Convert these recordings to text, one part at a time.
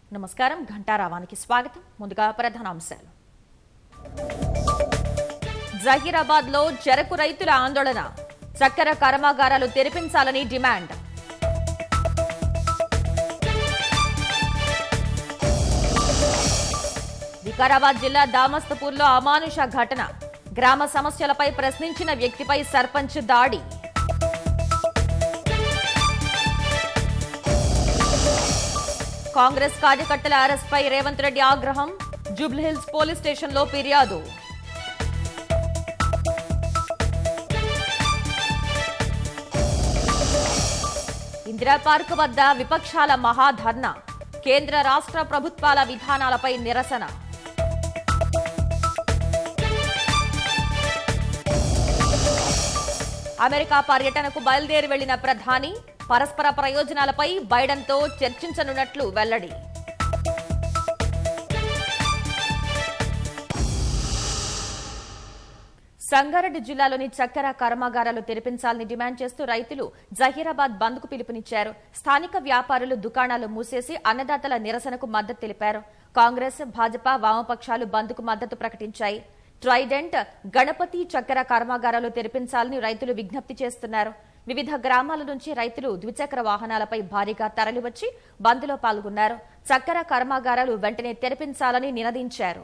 నమస్కారం ఘంటారావానికి స్వాగతం ముందుగా ప్రధానాంశాలు జహీరాబాద్ లో చెరకు రైతుల ఆందోళన చక్కెర కర్మాగారాలు తెరిపించాలని డిమాండ్ వికారాబాద్ జిల్లా దామస్తపూర్లో అమానుష ఘటన గ్రామ సమస్యలపై ప్రశ్నించిన వ్యక్తిపై సర్పంచ్ దాడి కాంగ్రెస్ కార్యకర్తల అరెస్ట్పై రేవంత్ రెడ్డి ఆగ్రహం జూబ్లీహిల్స్ పోలీస్ స్టేషన్లో ఫిర్యాదు ఇందిరా పార్క్ వద్ద విపక్షాల మహాధర్నా కేంద్ర రాష్ట్ర ప్రభుత్వాల విధానాలపై నిరసన అమెరికా పర్యటనకు బయలుదేరి వెళ్లిన ప్రధాని పరస్పర ప్రయోజనాలపై బైడెన్తో చర్చించనున్నట్లు వెల్లడి సంగారెడ్డి జిల్లాలోని చక్కెర కర్మాగారాలు తెరిపించాలని డిమాండ్ చేస్తూ రైతులు జహీరాబాద్ బంద్కు పిలుపునిచ్చారు స్థానిక వ్యాపారులు దుకాణాలు మూసేసి అన్నదాతల నిరసనకు మద్దతు తెలిపారు కాంగ్రెస్ భాజపా వామపక్షాలు బంద్కు మద్దతు ప్రకటించాయి ట్రైడెంట్ గణపతి చక్కెర కర్మాగారాలు తెరిపించాలని రైతులు విజ్ఞప్తి చేస్తున్నారు వివిధ గ్రామాల నుంచి రైతులు ద్విచక్ర వాహనాలపై భారీగా తరలివచ్చి బంద్లో పాల్గొన్నారు చక్కెర కర్మాగారాలు వెంటనే తెరిపించాలని నినదించారు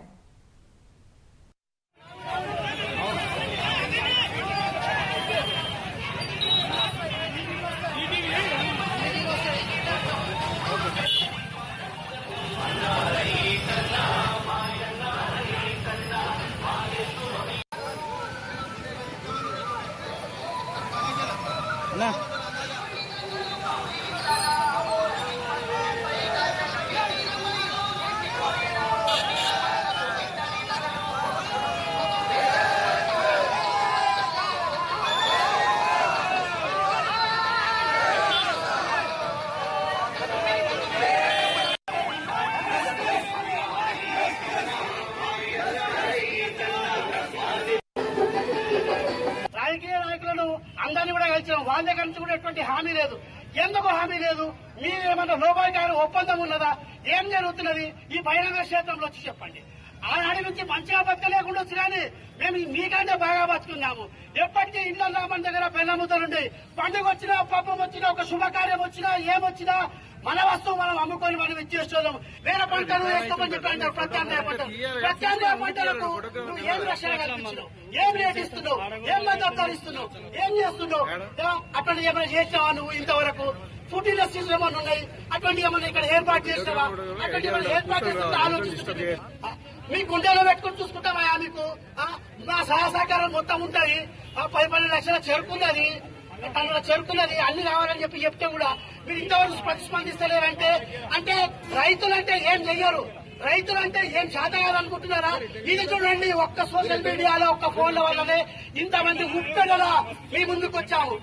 రాజకీయ నాయకులను అందరినీ కూడా కలిసినాం వాళ్ళ దగ్గర నుంచి కూడా ఎటువంటి హామీ లేదు ఎందుకు హామీ లేదు మీరు ఏమన్నా లోపాయికారు ఒప్పందం ఉన్నదా ఏం జరుగుతున్నది ఈ బహిరంగ క్షేత్రంలో వచ్చి చెప్పండి ఆనాటి నుంచి మంచిగా బతకలేకుండా వచ్చి కానీ మేము మీకంటే బాగా బతుకున్నాము ఎప్పటికీ ఇళ్ళ మన దగ్గర పెళ్ళముద్దలుండి పండుగ వచ్చినా పబ్బం వచ్చినా ఒక శుభకార్యం వచ్చినా ఏమొచ్చినా మన వస్తువు మనం అమ్ముకొని మనం ఇచ్చేస్తున్నాం వేరే పంటలు వేసుకోమని చెప్పి అంటారు ప్రత్యామ్నాయ పంటలు ప్రత్యామ్నాయ పంటలకు నువ్వు ఏం రక్షణ కల్పించినావు ఏం రేట్ ఇస్తున్నావు ఏం మద్దతు ఇస్తున్నావు ఏం చేస్తున్నావు ఏం అట్లా ఏమైనా చేసినావా నువ్వు ఇంతవరకు ఫుడ్ ఇండస్ట్రీస్ ఏమైనా ఉన్నాయి అటువంటి ఏమైనా ఇక్కడ ఏర్పాటు చేసినావా అటువంటి ఏమైనా ఏర్పాటు చేస్తే ఆలోచిస్తుంది మీ గుండెలో పెట్టుకుని చూసుకుంటామా మీకు ఆ, మా సహాయ సహకారం మొత్తం ఉంటది ఆ పది పన్నెండు లక్షల చెరుకున్నది టన్నుల చెరుకున్నది అన్ని కావాలని చెప్పి చెప్తే కూడా మీరు ఇంతవరకు ప్రతిస్పందిస్తలేరంటే అంటే రైతులంటే ఏం చెయ్యరు రైతులంటే ఏం చేత కాదనుకుంటున్నారా ఇది చూడండి ఒక్క సోషల్ మీడియాలో ఒక్క ఫోన్ల వల్లనే ఇంతమంది ముప్పెడలా మీ ముందుకు వచ్చాము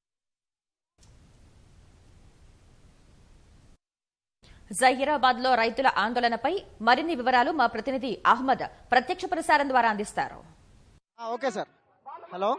జహీరాబాద్ లో రైతుల ఆందోళనపై మరిన్ని వివరాలు మా ప్రతినిధి అహ్మద్ ప్రత్యక్ష ప్రసారం ద్వారా అందిస్తారు ఆ, ఓకే సార్ హలో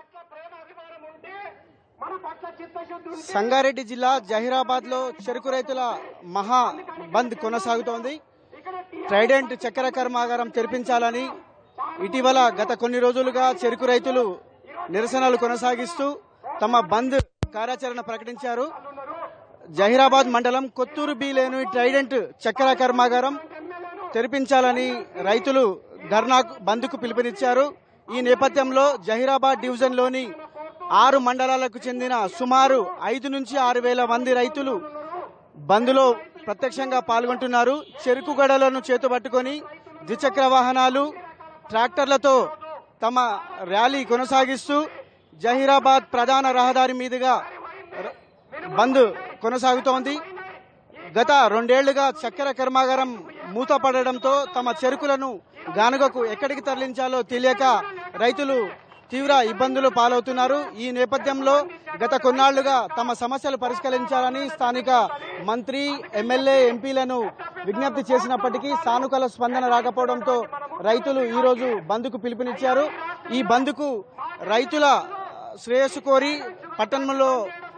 సంగారెడ్డి జిల్లా జహీరాబాద్ లో చెరుకు రైతుల మహా బంద్ కొనసాగుతోంది ట్రైడెంట్ చక్కెర కర్మాగారం తెరిపించాలని ఇటీవల గత కొన్ని రోజులుగా చెరుకు రైతులు నిరసనలు కొనసాగిస్తూ తమ బంద్ కార్యాచరణ ప్రకటించారు జహీరాబాద్ మండలం కొత్తూరు బీలేను ట్రైడెంట్ చక్కెర కర్మాగారం తెరిపించాలని రైతులు ధర్నా బంద్కు పిలుపునిచ్చారు ఈ నేపథ్యంలో జహీరాబాద్ డివిజన్లోని ఆరు మండలాలకు చెందిన సుమారు ఐదు నుంచి ఆరు వేల మంది రైతులు బంద్లో ప్రత్యక్షంగా పాల్గొంటున్నారు చెరుకు గడలను చేతుపట్టుకొని ద్విచక్ర వాహనాలు ట్రాక్టర్లతో తమ ర్యాలీ కొనసాగిస్తూ జహీరాబాద్ ప్రధాన రహదారి మీదుగా ర- బంద్ కొనసాగుతోంది గత రెండేళ్లుగా చక్కెర కర్మాగారం మూతపడడంతో తమ చెరుకులను గానుగకు ఎక్కడికి తరలించాలో తెలియక రైతులు తీవ్ర ఇబ్బందులు పాలవుతున్నారు ఈ నేపథ్యంలో గత కొన్నాళ్లుగా తమ సమస్యలు పరిష్కరించాలని స్థానిక మంత్రి ఎమ్మెల్యే ఎంపీలను విజ్ఞప్తి చేసినప్పటికీ సానుకూల స్పందన రాకపోవడంతో రైతులు ఈ రోజు బంద్కు పిలుపునిచ్చారు ఈ బంద్కు రైతుల శ్రేయస్సు కోరి పట్టణంలో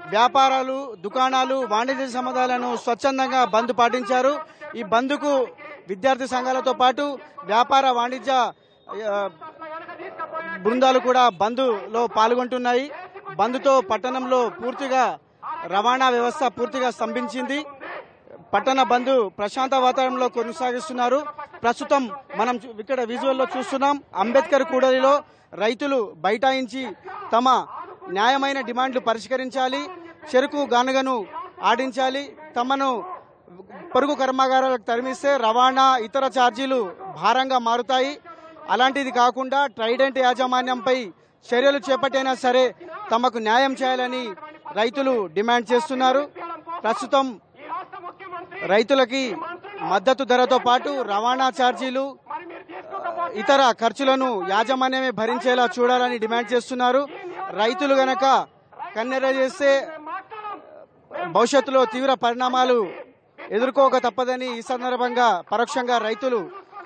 వ్యాపారాలు దుకాణాలు వాణిజ్య సముదాయాలను స్వచ్ఛందంగా బంద్ పాటించారు ఈ బంద్కు విద్యార్థి సంఘాలతో పాటు వ్యాపార వాణిజ్య ఆ, బృందాలు కూడా బంద్లో పాల్గొంటున్నాయి బంద్తో పట్టణంలో పూర్తిగా రవాణా వ్యవస్థ పూర్తిగా స్తంభించింది పట్టణ బంద్ ప్రశాంత వాతావరణంలో కొనసాగిస్తున్నారు ప్రస్తుతం మనం చూ- ఇక్కడ విజువల్లో చూస్తున్నాం అంబేద్కర్ కూడలిలో రైతులు బైఠాయించి తమ న్యాయమైన డిమాండ్లు పరిష్కరించాలి చెరుకు గానుగను ఆడించాలి తమను పొరుగు కర్మాగారాలకు తరిమిస్తే రవాణా ఇతర ఛార్జీలు భారంగా మారుతాయి అలాంటిది కాకుండా ట్రైడెంట్ యాజమాన్యంపై చర్యలు చేపట్టైనా సరే తమకు న్యాయం చేయాలని రైతులు డిమాండ్ చేస్తున్నారు ప్రస్తుతం రైతులకి మద్దతు ధరతో పాటు రవాణా ఛార్జీలు ఇతర ఖర్చులను యాజమాన్యమే భరించేలా చూడాలని డిమాండ్ చేస్తున్నారు రైతులు గనక కన్నెర చేస్తే భవిష్యత్తులో తీవ్ర పరిణామాలు ఎదుర్కోక తప్పదని ఈ సందర్భంగా పరోక్షంగా రైతులు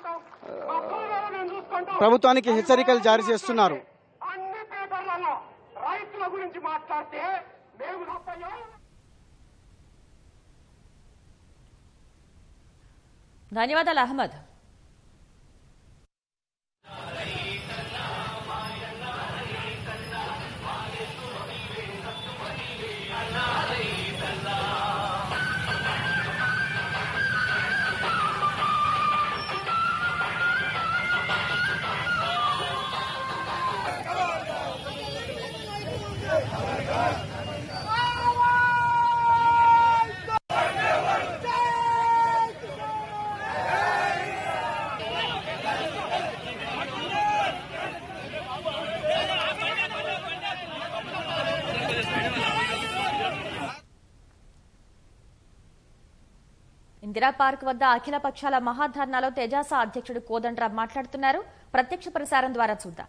ప్రభుత్వానికి హెచ్చరికలు జారీ చేస్తున్నారు అన్ని పేపర్లలో రైతుల గురించి మాట్లాడితే మేము తప్ప ఎవరు ధన్యవాదాలు అహ్మద్ ఇందిరా పార్క్ వద్ద అఖిల పక్షాల మహాధర్నాలో తెజాస అధ్యక్షుడు కోదండరాం మాట్లాడుతున్నారు ప్రత్యక్ష ప్రసారం ద్వారా చూద్దాం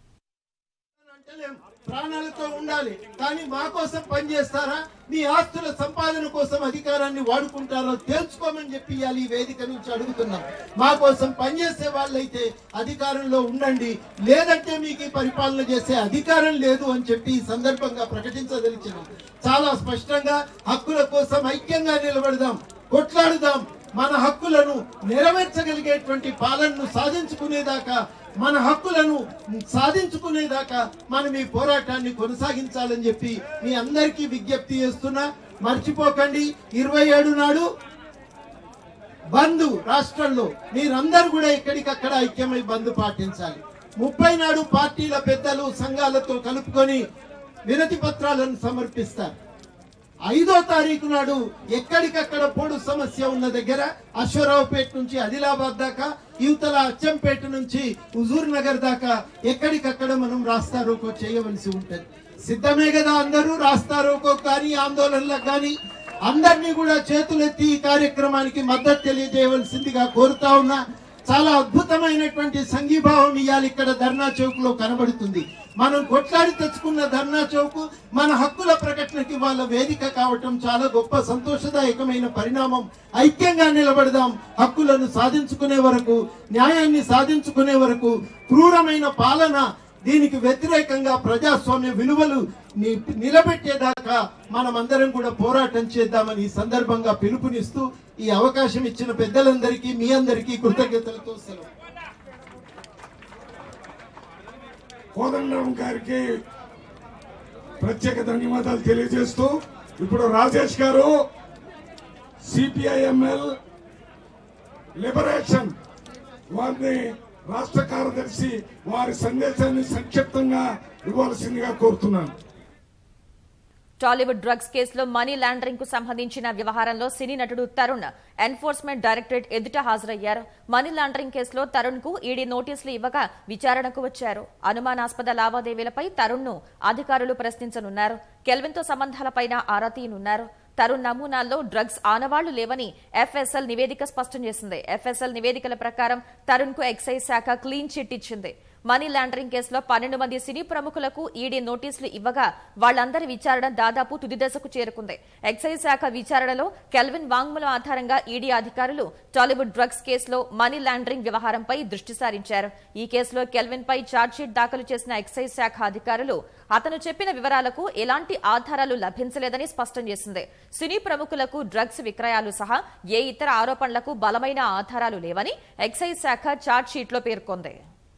అంటలేం. ప్రాణాలతో ఉండాలి కానీ మా కోసం పనిచేస్తారా మీ ఆస్తుల సంపాదన కోసం అధికారాన్ని వాడుకుంటారో తెలుసుకోమని చెప్పి ఇవాళ ఈ వేదిక నుంచి అడుగుతున్నాం మా కోసం పనిచేసే వాళ్ళైతే అధికారంలో ఉండండి లేదంటే మీకు ఈ పరిపాలన చేసే అధికారం లేదు అని చెప్పి ఈ సందర్భంగా ప్రకటించదలిచినాం చాలా స్పష్టంగా హక్కుల కోసం ఐక్యంగా నిలబడదాం కొట్లాడుదాం మన హక్కులను నెరవేర్చగలిగేటువంటి పాలనను సాధించుకునేదాకా మన హక్కులను సాధించుకునేదాకా మనం ఈ పోరాటాన్ని కొనసాగించాలని చెప్పి మీ అందరికీ విజ్ఞప్తి చేస్తున్నా మర్చిపోకండి ఇరవై ఏడు నాడు బంద్ రాష్ట్రంలో మీరందరూ కూడా ఎక్కడికక్కడ ఐక్యమై బంద్ పాటించాలి ముప్పై నాడు పార్టీల పెద్దలు సంఘాలతో కలుపుకొని వినతి పత్రాలను సమర్పిస్తారు ఐదో తారీఖు నాడు ఎక్కడికక్కడ పొడు సమస్య ఉన్న దగ్గర అశ్వరావుపేట నుంచి ఆదిలాబాద్ దాకా యువతల అచ్చంపేట నుంచి హుజూర్ నగర్ దాకా ఎక్కడికక్కడ మనం రాస్తారోకో చేయవలసి ఉంటది సిద్ధమే కదా అందరూ రాస్తారోకో కానీ ఆందోళనలకు కానీ అందరినీ కూడా చేతులెత్తి ఈ కార్యక్రమానికి మద్దతు తెలియజేయవలసిందిగా కోరుతా ఉన్నా చాలా అద్భుతమైనటువంటి సంఘీభావం ఇవాళ ఇక్కడ ధర్నా చౌక్ లో కనబడుతుంది మనం కొట్లాడి తెచ్చుకున్న ధర్నా చౌక్ మన హక్కుల ప్రకటనకి వాళ్ళ వేదిక కావటం చాలా గొప్ప సంతోషదాయకమైన పరిణామం ఐక్యంగా నిలబడదాం హక్కులను సాధించుకునే వరకు న్యాయాన్ని సాధించుకునే వరకు క్రూరమైన పాలన దీనికి వ్యతిరేకంగా ప్రజాస్వామ్య విలువలు ని- నిలబెట్టేదాకా మనమందరం కూడా పోరాటం చేద్దామని ఈ సందర్భంగా పిలుపునిస్తూ ఈ అవకాశం ఇచ్చిన పెద్దలందరికీ మీ అందరికీ కృతజ్ఞతలతో సెలవు కోదండరాం గారికి ప్రత్యేక ధన్యవాదాలు తెలియజేస్తూ ఇప్పుడు రాజేష్ గారు సిపిఐఎంఎల్ లిబరేషన్ వారిని రాష్ట్ర కార్యదర్శి వారి సందేశాన్ని సంక్షిప్తంగా ఇవ్వాల్సిందిగా కోరుతున్నాను టాలీవుడ్ డ్రగ్స్ కేసులో మనీ లాండరింగ్ కు సంబంధించిన వ్యవహారంలో సినీ నటుడు తరుణ్ ఎన్ఫోర్స్మెంట్ డైరెక్టరేట్ ఎదుట హాజరయ్యారు మనీ లాండరింగ్ కేసులో తరుణ్ కు ఈడీ నోటీసులు ఇవ్వగా విచారణకు వచ్చారు అనుమానాస్పద లావాదేవీలపై తరుణ్ ను అధికారులు ప్రశ్నించనున్నారు కెల్విన్ తో సంబంధాలపైన ఆరా తీయనున్నారు తరుణ్ నమూనాల్లో డ్రగ్స్ ఆనవాళ్లు లేవని ఎఫ్ఎస్ఎల్ నివేదిక స్పష్టం చేసింది ఎఫ్ఎస్ఎల్ నివేదికల ప్రకారం తరుణ్ కు ఎక్సైజ్ శాఖ క్లీన్ చిట్ ఇచ్చింది మనీ లాండరింగ్ కేసులో పన్నెండు మంది సినీ ప్రముఖులకు ఈడీ నోటీసులు ఇవ్వగా వాళ్లందరి విచారణ దాదాపు తుది దశకు చేరుకుంది ఎక్సైజ్ శాఖ విచారణలో కెల్విన్ వాంగ్మూలం ఆధారంగా ఈడీ అధికారులు టాలీవుడ్ డ్రగ్స్ కేసులో మనీ లాండరింగ్ వ్యవహారంపై దృష్టి సారించారు ఈ కేసులో కెల్విన్ పై ఛార్జ్షీట్ దాఖలు చేసిన ఎక్సైజ్ శాఖ అధికారులు అతను చెప్పిన వివరాలకు ఎలాంటి ఆధారాలు లభించలేదని స్పష్టం చేసింది సినీ ప్రముఖులకు డ్రగ్స్ విక్రయాలు సహా ఏ ఇతర ఆరోపణలకు బలమైన ఆధారాలు లేవని ఎక్సైజ్ శాఖ ఛార్జ్షీట్లో పేర్కొంది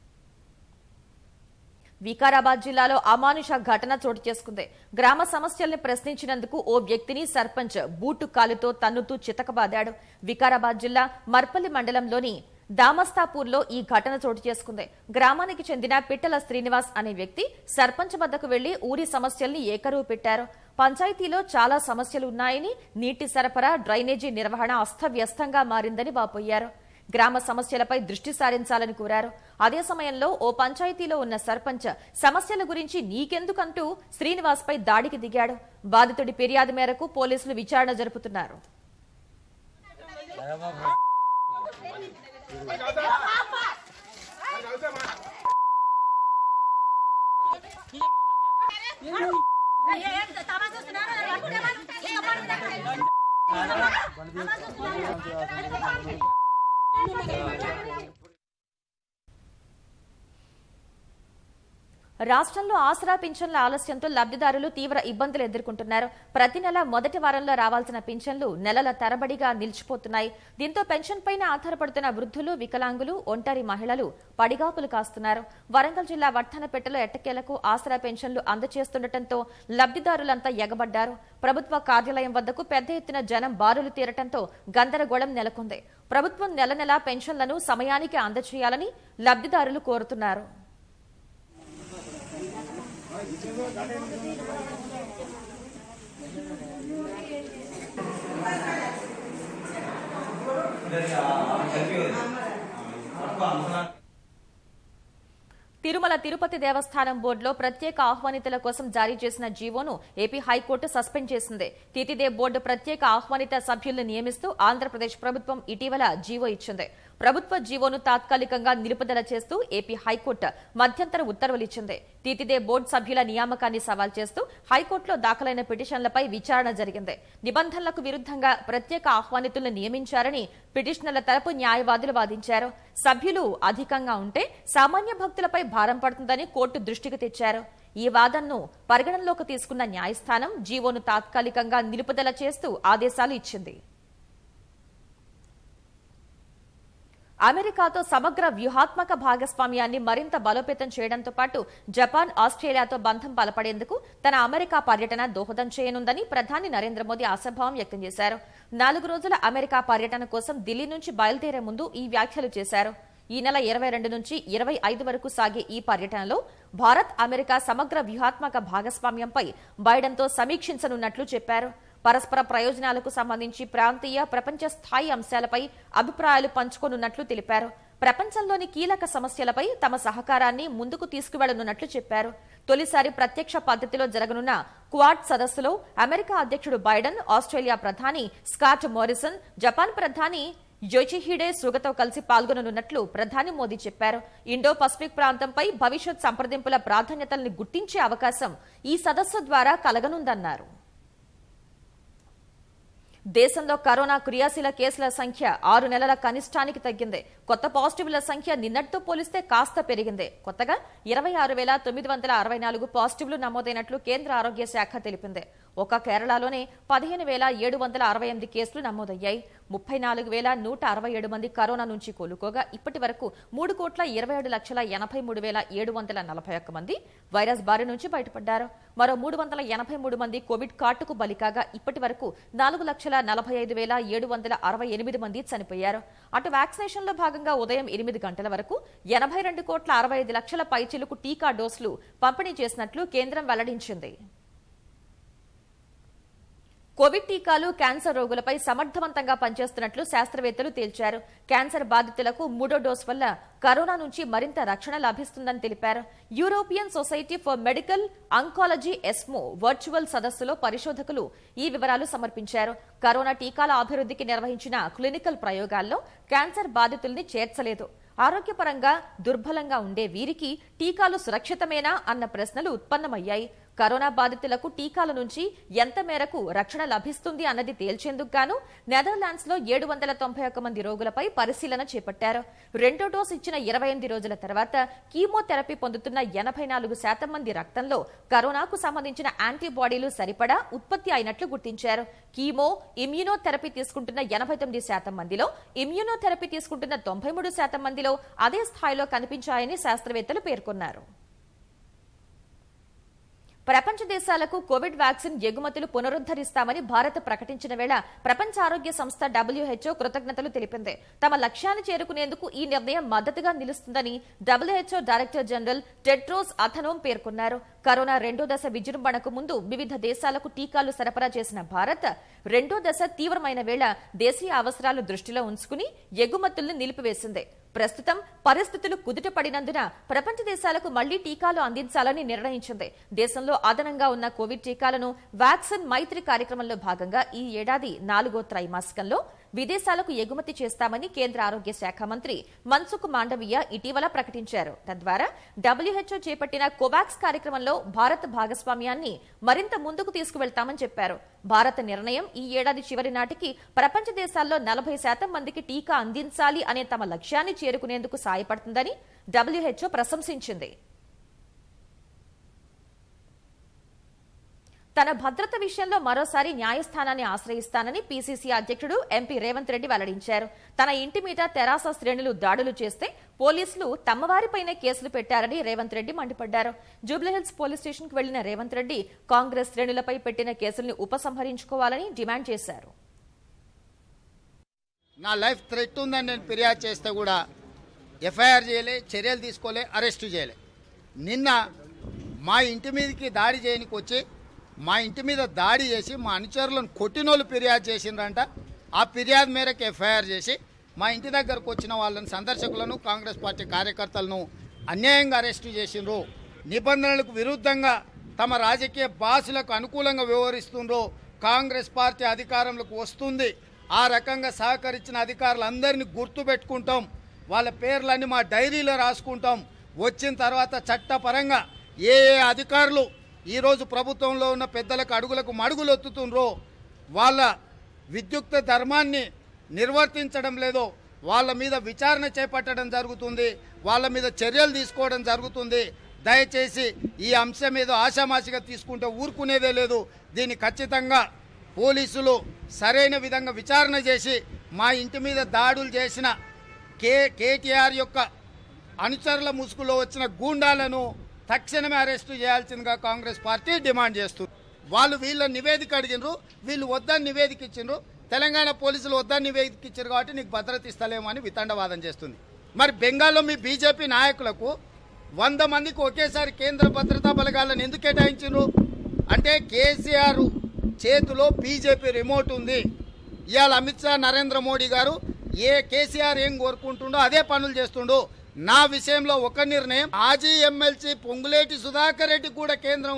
వికారాబాద్ జిల్లాలో అమానుష ఘటన చోటు చేసుకుంది గ్రామ సమస్యల్ని ప్రశ్నించినందుకు ఓ వ్యక్తిని సర్పంచ్ బూటు కాలుతో తన్నుతూ చితకబాదాడు వికారాబాద్ జిల్లా మర్పల్లి మండలంలోని దామస్తాపూర్లో ఈ ఘటన చోటు చేసుకుంది గ్రామానికి చెందిన పిట్టల శ్రీనివాస్ అనే వ్యక్తి సర్పంచ్ వద్దకు వెళ్లి ఊరి సమస్యల్ని ఏకరువు పెట్టారు పంచాయతీలో చాలా సమస్యలు ఉన్నాయని నీటి సరఫరా డ్రైనేజీ నిర్వహణ అస్తవ్యస్తంగా మారిందని వాపోయారు గ్రామ సమస్యలపై దృష్టి సారించాలని కోరారు అదే సమయంలో ఓ పంచాయతీలో ఉన్న సర్పంచ్ సమస్యల గురించి నీకెందుకంటూ శ్రీనివాస్ పై దాడికి దిగాడు బాధితుడి ఫిర్యాదు మేరకు పోలీసులు విచారణ జరుపుతున్నారు రాష్ట్రంలో ఆసరా పింఛన్ల ఆలస్యంతో లబ్ధిదారులు తీవ్ర ఇబ్బందులు ఎదుర్కొంటున్నారు ప్రతి నెల మొదటి వారంలో రావాల్సిన పింఛన్లు నెలల తరబడిగా నిలిచిపోతున్నాయి దీంతో పెన్షన్ పైన ఆధారపడుతున్న వృద్ధులు వికలాంగులు ఒంటరి మహిళలు పడిగాపులు కాస్తున్నారు వరంగల్ జిల్లా వర్ధనపేటలో ఎట్టకేలకు ఆసరా పెన్షన్లు అందజేస్తుండటంతో లబ్ధిదారులంతా ఎగబడ్డారు ప్రభుత్వ కార్యాలయం వద్దకు పెద్ద ఎత్తున జనం బారులు తీరటంతో గందరగోళం నెలకొంది ప్రభుత్వం నెల నెలా పెన్షన్లను సమయానికి అందజేయాలని లబ్ధిదారులు కోరుతున్నారు తిరుమల తిరుపతి దేవస్థానం బోర్డులో ప్రత్యేక ఆహ్వానితుల కోసం జారీ చేసిన జీవోను ఏపీ హైకోర్టు సస్పెండ్ చేసింది తితిదే బోర్డు ప్రత్యేక ఆహ్వానిత సభ్యులను నియమిస్తూ ఆంధ్రప్రదేశ్ ప్రభుత్వం ఇటీవల జీవో ఇచ్చింది ప్రభుత్వ జీవోను తాత్కాలికంగా నిలుపుదల చేస్తూ ఏపీ హైకోర్టు మధ్యంతర ఉత్తర్వులు ఇచ్చింది తీతిదే బోర్డు సభ్యుల నియామకాన్ని సవాల్ చేస్తూ హైకోర్టులో దాఖలైన పిటిషన్లపై విచారణ జరిగింది నిబంధనలకు విరుద్ధంగా ప్రత్యేక ఆహ్వానితులను నియమించారని పిటిషనర్ల తరపు న్యాయవాదులు వాదించారు సభ్యులు అధికంగా ఉంటే సామాన్య భక్తులపై భారం పడుతుందని కోర్టు దృష్టికి తెచ్చారు ఈ వాదనను పరిగణనలోకి తీసుకున్న న్యాయస్థానం జీవోను తాత్కాలికంగా నిలుపుదల చేస్తూ ఆదేశాలు ఇచ్చింది అమెరికాతో సమగ్ర వ్యూహాత్మక భాగస్వామ్యాన్ని మరింత బలోపేతం చేయడంతో పాటు జపాన్ ఆస్ట్రేలియాతో బంధం బలపడేందుకు తన అమెరికా పర్యటన దోహదం చేయనుందని ప్రధాని నరేంద్ర మోదీ ఆశాభావం వ్యక్తం చేశారు నాలుగు రోజుల అమెరికా పర్యటన కోసం ఢిల్లీ నుంచి బయలుదేరే ముందు ఈ వ్యాఖ్యలు చేశారు ఈ నెల ఇరవై రెండు నుంచి ఇరవై ఐదు వరకు సాగే ఈ పర్యటనలో భారత్ అమెరికా సమగ్ర వ్యూహాత్మక భాగస్వామ్యంపై బైడెన్తో సమీక్షించనున్నట్లు చెప్పారు పరస్పర ప్రయోజనాలకు సంబంధించి ప్రాంతీయ ప్రపంచ స్థాయి అంశాలపై అభిప్రాయాలు పంచుకోనున్నట్లు తెలిపారు ప్రపంచంలోని కీలక సమస్యలపై తమ సహకారాన్ని ముందుకు తీసుకువెళ్లనున్నట్లు చెప్పారు తొలిసారి ప్రత్యక్ష పద్ధతిలో జరగనున్న క్వాడ్ సదస్సులో అమెరికా అధ్యక్షుడు బైడెన్ ఆస్ట్రేలియా ప్రధాని స్కాట్ మోరిసన్ జపాన్ ప్రధాని యోచిహిడే సుగతో కలిసి పాల్గొననున్నట్లు ప్రధాని మోదీ చెప్పారు ఇండో పసిఫిక్ ప్రాంతంపై భవిష్యత్ సంప్రదింపుల ప్రాధాన్యతల్ని గుర్తించే అవకాశం ఈ సదస్సు ద్వారా కలగనుందన్నారు దేశంలో కరోనా క్రియాశీల కేసుల సంఖ్య ఆరు నెలల కనిష్టానికి తగ్గింది కొత్త పాజిటివ్ల సంఖ్య నిన్నటితో పోలిస్తే కాస్త పెరిగింది కొత్తగా ఇరవై ఆరు వేల తొమ్మిది వందల అరవై నాలుగు పాజిటివ్లు నమోదైనట్లు కేంద్ర ఆరోగ్య శాఖ తెలిపింది ఒక కేరళలోనే పదిహేను వేల ఏడు వందల అరవై ఎనిమిది కేసులు నమోదయ్యాయి ముప్పై నాలుగు వేల నూట అరవై ఏడు మంది కరోనా నుంచి కోలుకోగా ఇప్పటి వరకు మూడు కోట్ల ఇరవై ఏడు లక్షల ఎనభై మూడు వేల ఏడు వందల నలభై ఒక్క మంది వైరస్ బారి నుంచి బయటపడ్డారు మరో మూడు వందల ఎనభై మూడు మంది కోవిడ్ కాటుకు బలికాగా ఇప్పటి వరకు నాలుగు లక్షల నలభై ఐదు వేల ఏడు వందల అరవై ఎనిమిది మంది చనిపోయారు అటు వ్యాక్సినేషన్లో భాగంగా ఉదయం ఎనిమిది గంటల వరకు ఎనభై రెండు కోట్ల అరవై ఐదు లక్షల పైచిలుకు టీకా డోసులు పంపిణీ చేసినట్లు కేంద్రం వెల్లడించింది కోవిడ్ టీకాలు క్యాన్సర్ రోగులపై సమర్థవంతంగా పనిచేస్తున్నట్లు శాస్త్రవేత్తలు తేల్చారు క్యాన్సర్ బాధితులకు మూడో డోస్ వల్ల కరోనా నుంచి మరింత రక్షణ లభిస్తుందని తెలిపారు European Society for Medical Oncology ESMO virtual సదస్సులో పరిశోధకులు ఈ వివరాలు సమర్పించారు కరోనా టీకాల అభివృద్ధికి నిర్వహించిన క్లినికల్ ప్రయోగాల్లో క్యాన్సర్ బాధితుల్ని చేర్చలేదు ఆరోగ్యపరంగా దుర్బలంగా ఉండే వీరికి టీకాలు సురక్షితమేనా అన్న ప్రశ్నలు ఉత్పన్నమయ్యాయి కరోనా బాధితులకు టీకాల నుంచి ఎంత మేరకు రక్షణ లభిస్తుంది అన్నది తేల్చేందుకు గాను నెదర్లాండ్స్ లో ఏడు వందల తొంభై ఒక్క మంది రోగులపై పరిశీలన చేపట్టారు రెండో డోసు ఇచ్చిన ఇరవై ఎనిమిది రోజుల తర్వాత కీమోథెరపీ పొందుతున్న ఎనభై నాలుగు శాతం మంది రక్తంలో కరోనాకు సంబంధించిన యాంటీబాడీలు సరిపడా ఉత్పత్తి అయినట్లు గుర్తించారు కీమో ఇమ్యూనోథెరపీ తీసుకుంటున్న ఎనభై తొమ్మిది శాతం మందిలో ఇమ్యూనోథెరపీ తీసుకుంటున్న తొంభై మూడు శాతం మందిలో అదే స్థాయిలో కనిపించాయని శాస్త్రవేత్తలు పేర్కొన్నారు ప్రపంచ దేశాలకు కోవిడ్ వ్యాక్సిన్ ఎగుమతులు పునరుద్దరిస్తామని భారత్ ప్రకటించిన వేళ ప్రపంచ ఆరోగ్య సంస్థ డబ్ల్యూహెచ్ఓ కృతజ్ఞతలు తెలిపింది తమ లక్ష్యాన్ని చేరుకునేందుకు ఈ నిర్ణయం మద్దతుగా నిలుస్తుందని WHO director general Tedros Adhanom పేర్కొన్నారు కరోనా రెండో దశ విజృంభణకు ముందు వివిధ దేశాలకు టీకాలు సరఫరా చేసిన భారత్ రెండో దశ తీవ్రమైన వేళ దేశీయ అవసరాలు దృష్టిలో ఉంచుకుని ఎగుమతుల్ని నిలిపివేసింది ప్రస్తుతం పరిస్థితులు కుదుట పడినందున ప్రపంచ దేశాలకు మళ్లీ టీకాలు అందించాలని నిర్ణయించింది దేశంలో అదనంగా ఉన్న కోవిడ్ టీకాలను వ్యాక్సిన్ మైత్రి కార్యక్రమంలో భాగంగా ఈ ఏడాది నాలుగో త్రైమాసికంలో విదేశాలకు ఎగుమతి చేస్తామని కేంద్ర ఆరోగ్య శాఖ మంత్రి మన్సుఖ్ మాండవీయ ఇటీవల ప్రకటించారు తద్వారా డబ్ల్యూహెచ్ఓ చేపట్టిన కోవాక్స్ కార్యక్రమంలో భారత్ భాగస్వామ్యాన్ని మరింత ముందుకు తీసుకువెళ్తామని చెప్పారు భారత నిర్ణయం ఈ ఏడాది చివరి నాటికి ప్రపంచ దేశాల్లో నలభై శాతం మందికి టీకా అందించాలి అనే తమ లక్ష్యాన్ని చేరుకునేందుకు సాయపడుతుందని డబ్ల్యూహెచ్ఓ ప్రశంసించింది తన భద్రత విషయంలో మరోసారి న్యాయస్థానాన్ని ఆశ్రయిస్తానని పీసీసీ అధ్యక్షుడు ఎంపీ రేవంత్ రెడ్డి వెల్లడించారు తన ఇంటి మీద తెరాస శ్రేణులు దాడులు చేస్తే పోలీసులు తమవారిపైనే కేసులు పెట్టారని రేవంత్ రెడ్డి మండిపడ్డారు జూబ్లీహిల్స్ పోలీస్ స్టేషన్ కు వెళ్లిన రేవంత్ రెడ్డి కాంగ్రెస్ శ్రేణులపై పెట్టిన కేసుల్ని ఉపసంహరించుకోవాలని డిమాండ్ చేశారు నా లైఫ్ థ్రెట్ ఉందని నేను ఫిర్యాదు చేస్తే కూడా ఎఫ్ఐఆర్ చేయలే చర్యలు తీసుకోలే అరెస్ట్ చేయలే నిన్న మా ఇంటి మీదకి దాడి చేయనికి వచ్చి మా ఇంటి మీద దాడి చేసి మా అనుచరులను కొట్టినోళ్ళు ఫిర్యాదు చేసిండ్రంట ఆ ఫిర్యాదు మేరకు ఎఫ్ఐఆర్ చేసి మా ఇంటి దగ్గరకు వచ్చిన వాళ్ళని సందర్శకులను కాంగ్రెస్ పార్టీ కార్యకర్తలను అన్యాయంగా అరెస్టు చేసిండ్రు నిబంధనలకు విరుద్ధంగా తమ రాజకీయ బాసులకు అనుకూలంగా వ్యవహరిస్తుండ్రు కాంగ్రెస్ పార్టీ అధికారంలోకి వస్తుంది ఆ రకంగా సహకరించిన అధికారులందరినీ గుర్తుపెట్టుకుంటాం వాళ్ళ పేర్లన్నీ మా డైరీలో రాసుకుంటాం వచ్చిన తర్వాత చట్టపరంగా ఏ ఏ అధికారులు ఈరోజు ప్రభుత్వంలో ఉన్న పెద్దలకు అడుగులకు మడుగులు ఒత్తుతుండ్రో వాళ్ళ విద్యుక్త ధర్మాన్ని నిర్వర్తించడం లేదో వాళ్ళ మీద విచారణ చేపట్టడం జరుగుతుంది వాళ్ళ మీద చర్యలు తీసుకోవడం జరుగుతుంది దయచేసి ఈ అంశం మీద ఆషామాషిగా తీసుకుంటే ఊరుకునేదే లేదు దీన్ని ఖచ్చితంగా పోలీసులు సరైన విధంగా విచారణ చేసి మా ఇంటి మీద దాడులు చేసిన కే కేటీఆర్ యొక్క అనుచరుల ముసుగులో వచ్చిన గూండాలను తక్షణమే అరెస్టు చేయాల్సిందిగా కాంగ్రెస్ పార్టీ డిమాండ్ చేస్తుంది వాళ్ళు వీళ్ళ నివేదిక అడిగినరు వీళ్ళు వద్దని నివేదిక ఇచ్చిండ్రు తెలంగాణ పోలీసులు వద్దని నివేదిక ఇచ్చారు కాబట్టి నీకు భద్రత ఇస్తలేమో అని వితండవాదం చేస్తుంది మరి బెంగాల్లో మీ బీజేపీ నాయకులకు వంద మందికి ఒకేసారి కేంద్ర భద్రతా బలగాలను ఎందుకు కేటాయించిండ్రు అంటే కేసీఆర్ చేతిలో బీజేపీ రిమోట్ ఉంది ఇవాళ అమిత్ షా నరేంద్ర మోడీ గారు ఏ కేసీఆర్ ఏం కోరుకుంటుండో అదే పనులు చేస్తుండో నా విషయంలో ఒక నిర్ణయం మాజీ ఎమ్మెల్సీ పొంగులేటి సుధాకర్ రెడ్డి కూడా కేంద్రం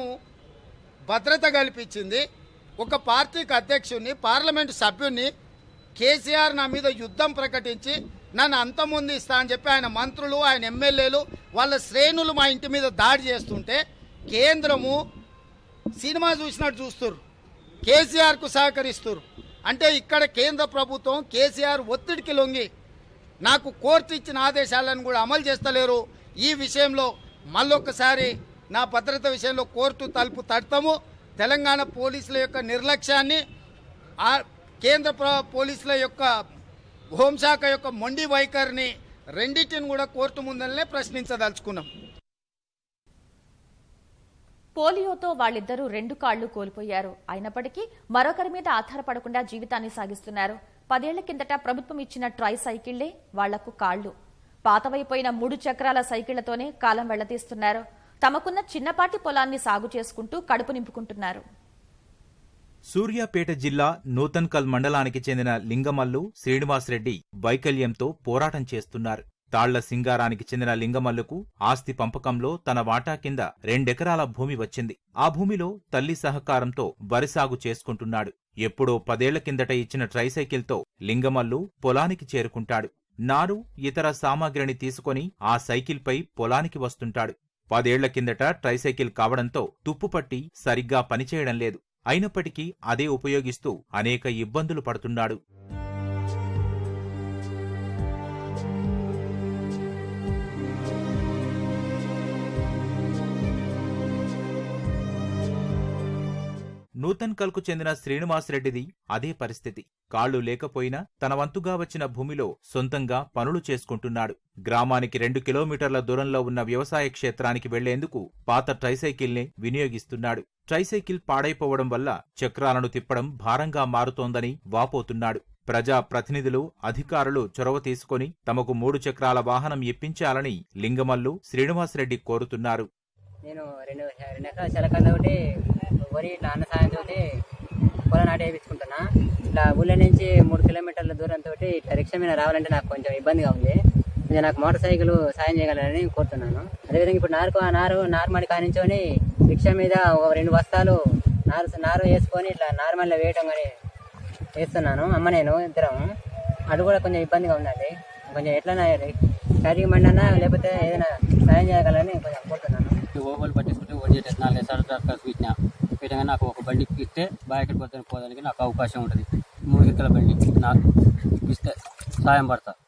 భద్రత కల్పించింది ఒక పార్టీకి అధ్యక్షుడిని పార్లమెంటు సభ్యుడిని కేసీఆర్ నా మీద యుద్ధం ప్రకటించి నన్ను అంతముందు ఇస్తా అని చెప్పి ఆయన మంత్రులు ఆయన ఎమ్మెల్యేలు వాళ్ళ శ్రేణులు మా ఇంటి మీద దాడి చేస్తుంటే కేంద్రము సినిమా చూసినట్టు చూస్తున్నారు కేసీఆర్కు సహకరిస్తున్నారు అంటే ఇక్కడ కేంద్ర ప్రభుత్వం కేసీఆర్ ఒత్తిడికి లొంగి నాకు కోర్టు ఇచ్చిన ఆదేశాలను కూడా అమలు చేస్తలేరు ఈ విషయంలో మళ్ళొక్కసారి నా భద్రత విషయంలో కోర్టు తలుపు తడతాము తెలంగాణ పోలీసుల యొక్క నిర్లక్ష్యాన్ని ఆ కేంద్ర ప్ర- పోలీసుల యొక్క హోంశాఖ యొక్క మొండి వైఖరిని రెండింటిని కూడా కోర్టు ముందరనే ప్రశ్నించదలుచుకున్నాం పోలియోతో వాళ్ళిద్దరూ రెండు కాళ్లు కోల్పోయారు అయినప్పటికీ మరొకరి మీద ఆధారపడకుండా జీవితాన్ని సాగిస్తున్నారు పదేళ్ల కిందట ప్రభుత్వం ఇచ్చిన ట్రై సైకిళ్లే వాళ్లకు కాళ్లు పాతవైపోయిన మూడు చక్రాల సైకిళ్లతోనే కాలం వెళ్లతీస్తున్నారు తమకున్న చిన్నపాటి పొలాన్ని సాగు చేసుకుంటూ కడుపు నింపుకుంటున్నారు సూర్యాపేట జిల్లా నూతన్కల్ మండలానికి చెందిన లింగమల్లు శ్రీనివాసరెడ్డి వైకల్యంతో పోరాటం చేస్తున్నారు తాళ్ల సింగారానికి చెందిన లింగమల్లుకు ఆస్తి పంపకంలో తన వాటా కింద రెండెకరాల భూమి వచ్చింది ఆ భూమిలో తల్లి సహకారంతో వరి సాగు చేసుకుంటున్నాడు ఎప్పుడో పదేళ్ల కిందట ఇచ్చిన ట్రైసైకిల్తో లింగమల్లు పొలానికి చేరుకుంటాడు నారు ఇతర సామాగ్రిని తీసుకొని ఆ సైకిల్పై పొలానికి వస్తుంటాడు పదేళ్ల కిందట ట్రైసైకిల్ కావడంతో తుప్పుపట్టి సరిగ్గా పనిచేయడం లేదు అయినప్పటికీ అదే ఉపయోగిస్తూ అనేక ఇబ్బందులు పడుతున్నాడు నూతన్కల్కు చెందిన శ్రీనివాసరెడ్డిది అదే పరిస్థితి కాళ్లు లేకపోయినా తన వంతుగా వచ్చిన భూమిలో సొంతంగా పనులు చేసుకుంటున్నాడు గ్రామానికి రెండు కిలోమీటర్ల దూరంలో ఉన్న వ్యవసాయ క్షేత్రానికి వెళ్లేందుకు పాత ట్రైసైకిల్నే వినియోగిస్తున్నాడు ట్రైసైకిల్ పాడైపోవడం వల్ల చక్రాలను తిప్పడం భారంగా మారుతోందని వాపోతున్నాడు ప్రజా ప్రతినిధులు అధికారులు చొరవ తీసుకొని తమకు మూడు చక్రాల వాహనం ఇప్పించాలని లింగమల్లు శ్రీనివాసరెడ్డి కోరుతున్నారు నేను రెండు రెండు ఎకరాల చిలకల్లో ఒకటి వరి ఇట్లా అన్న సాయంతో పొలం నాటి వేయించుకుంటున్నా ఇట్లా ఊళ్ళో నుంచి మూడు కిలోమీటర్ల దూరంతో ఇట్లా రిక్షా మీద రావాలంటే నాకు కొంచెం ఇబ్బందిగా ఉంది కొంచెం నాకు మోటార్ సైకిల్ సాయం చేయగలరని కోరుతున్నాను అదేవిధంగా ఇప్పుడు నారు నారు నార్మల్ కానించుకొని రిక్షా మీద ఒక రెండు బస్తాలు నారు నారు వేసుకొని ఇట్లా నార్మల్లో వేయడం కానీ వేస్తున్నాను అమ్మ నేను ఇద్దరం అది కూడా కొంచెం ఇబ్బందిగా ఉందండి కొంచెం ఎట్లన్నా శారీరక మండనా లేకపోతే ఏదైనా సాయం చేయగలరని కొంచెం కోరుతున్నాను ఓవల్ పట్టించుకుంటే వడి నాలుగైదు సార్లు దరఖాస్తు పెట్టినా పెట్టగా నాకు ఒక బండి ఇస్తే బాయకటి పోతాను పోదానికి నాకు అవకాశం ఉంటుంది మూడు ఎక్కల బండి నాకు ఇస్తే సాయం పడతా